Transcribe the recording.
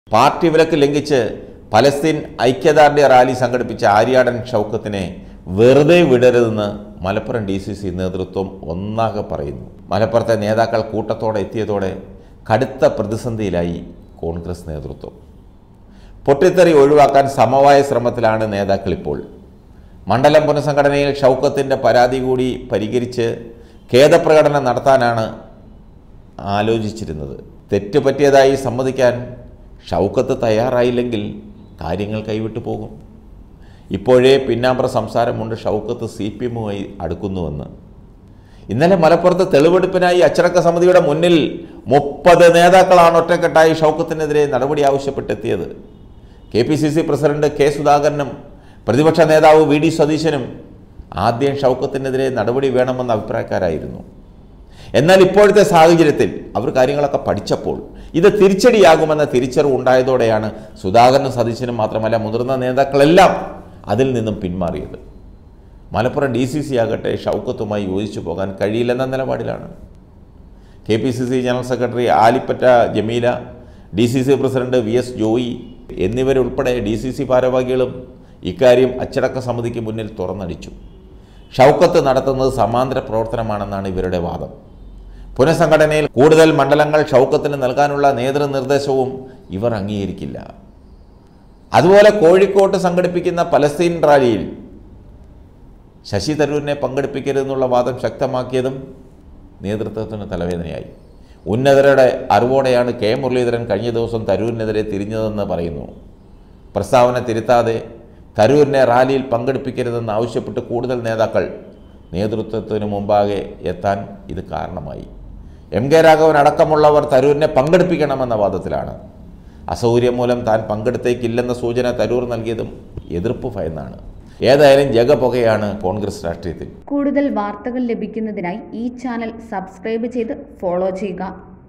party വിലക്ക് ലംഘിച്ച് Palestine ഐക്യദാർഢ്യ rally സംഘടിപ്പിച്ച ആര്യാടൻ ഷൗക്കത്തിനെ വെറുതെ വിടരുതെന്ന് മലപ്പുറം ഡി സി സി നേതൃത്വം ഒന്നാകെ പറയുന്നു മലപ്പുറത്തെ നേതാക്കൾ കൂട്ടത്തോടെ എത്തിയതോടെ കടുത്ത പ്രതിസന്ധിയിലായി കോൺഗ്രസ് നേതൃത്വം പൊട്ടിത്തെറി ഒഴിവാക്കാൻ സമവായ ശ്രമത്തിലാണ് നേതാക്കൾ ഇപ്പോൾ മണ്ഡലം പുനഃസംഘടനയിൽ ഷൗക്കത്തിൻ്റെ പരാതി കൂടി പരിഹരിച്ച് ഖേദപ്രകടനം നടത്താനാണ് ആലോചിച്ചിരുന്നത് തെറ്റ് പറ്റിയതായി സമ്മതിക്കാൻ ഷൗക്കത്ത് തയ്യാറായില്ലെങ്കിൽ കാര്യങ്ങൾ കൈവിട്ടു പോകും ഇപ്പോഴേ പിന്നാമ്പറ സംസാരമുണ്ട് ഷൗക്കത്ത് സി പി എമ്മുമായി അടുക്കുന്നുവെന്ന് ഇന്നലെ മലപ്പുറത്ത് തെളിവെടുപ്പിനായി അച്ചടക്ക സമിതിയുടെ മുന്നിൽ മുപ്പത് നേതാക്കളാണ് ഒറ്റക്കെട്ടായി ഷൗക്കത്തിനെതിരെ നടപടി ആവശ്യപ്പെട്ടെത്തിയത് K P C C president K സുധാകരനും പ്രതിപക്ഷ നേതാവ് വി ഡി സതീശനും ആദ്യം ഷൗക്കത്തിനെതിരെ നടപടി വേണമെന്ന അഭിപ്രായക്കാരായിരുന്നു എന്നാൽ ഇപ്പോഴത്തെ സാഹചര്യത്തിൽ അവർ കാര്യങ്ങളൊക്കെ പഠിച്ചപ്പോൾ ഇത് തിരിച്ചടിയാകുമെന്ന തിരിച്ചറിവ് ഉണ്ടായതോടെയാണ് സുധാകരനും സതീശനും മാത്രമല്ല മുതിർന്ന നേതാക്കളെല്ലാം അതിൽ നിന്നും പിന്മാറിയത് മലപ്പുറം ഡി സി സി ആകട്ടെ ഷൗക്കത്തുമായി യോജിച്ചു പോകാൻ കഴിയില്ലെന്ന നിലപാടിലാണ് K P C C general secretary Alipatta Jameela D C C president V S Joy എന്നിവരുൾപ്പെടെ ഡി സി സി ഭാരവാഹികളും ഇക്കാര്യം അച്ചടക്ക സമിതിക്ക് മുന്നിൽ തുറന്നടിച്ചു ഷൗക്കത്ത് നടത്തുന്നത് സമാന്തര പ്രവർത്തനമാണെന്നാണ് ഇവരുടെ വാദം പുനഃസംഘടനയിൽ കൂടുതൽ മണ്ഡലങ്ങൾ ഷൗക്കത്തിന് നൽകാനുള്ള നേതൃനിർദ്ദേശവും ഇവർ അംഗീകരിക്കില്ല അതുപോലെ കോഴിക്കോട്ട് സംഘടിപ്പിക്കുന്ന പലസ്തീൻ റാലിയിൽ ശശി തരൂരിനെ പങ്കെടുപ്പിക്കരുതെന്നുള്ള വാദം ശക്തമാക്കിയതും നേതൃത്വത്തിന് തലവേദനയായി ഉന്നതരുടെ അറിവോടെയാണ് കെ മുരളീധരൻ കഴിഞ്ഞ ദിവസം തരൂരിനെതിരെ തിരിഞ്ഞതെന്ന് പറയുന്നു പ്രസ്താവന തിരുത്താതെ തരൂരിനെ റാലിയിൽ പങ്കെടുപ്പിക്കരുതെന്ന് ആവശ്യപ്പെട്ട് കൂടുതൽ നേതാക്കൾ നേതൃത്വത്തിന് മുമ്പാകെ എത്താൻ ഇത് കാരണമായി എം കെ രാഘവൻ അടക്കമുള്ളവർ തരൂരിനെ പങ്കെടുപ്പിക്കണമെന്ന വാദത്തിലാണ് അസൗകര്യം മൂലം താൻ പങ്കെടുത്തേക്കില്ലെന്ന സൂചന തരൂർ നൽകിയതും എതിർപ്പ് ഭയന്നാണ് ഏതായാലും ജഗപുകയാണ് കോൺഗ്രസ് രാഷ്ട്രീയത്തിൽ കൂടുതൽ വാർത്തകൾ ലഭിക്കുന്നതിനായി ഈ ചാനൽ സബ്സ്ക്രൈബ് ചെയ്ത് ഫോളോ ചെയ്യുക